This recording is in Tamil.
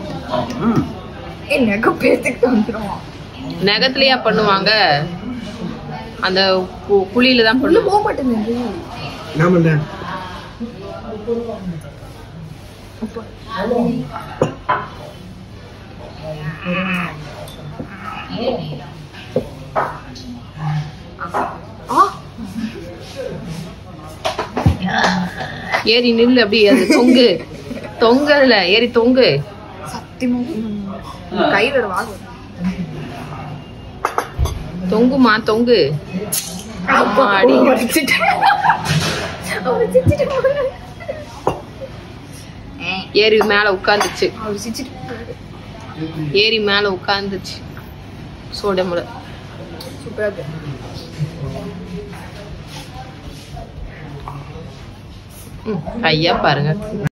ஏ நெக பேத்துக்கிட்டு வந்துடும் நகத்துலயா பண்ணுவாங்க அந்த கு- குழியில தான் உள்ள பண்ணுவோம் போக மாட்டேங்குது ஆமாண்டா ஆ ஏறி நில்லு அப்படியே அது தொங்கு தொங்கல ஏறி தொங்கு சத்தியமா உம், கையில ஒரு வாகு தொங்குமா தொங்கு அடி. வச்சுட்டேன் அவர் சிரிச்சிட்டு ஏறி மேல உட்காந்துச்சு அவர் சிரிச்சிட்டு ஏறி மேல உட்காந்துச்சு சோடமுல சூப்பரா இருக்கு ம் கையா பாருங்க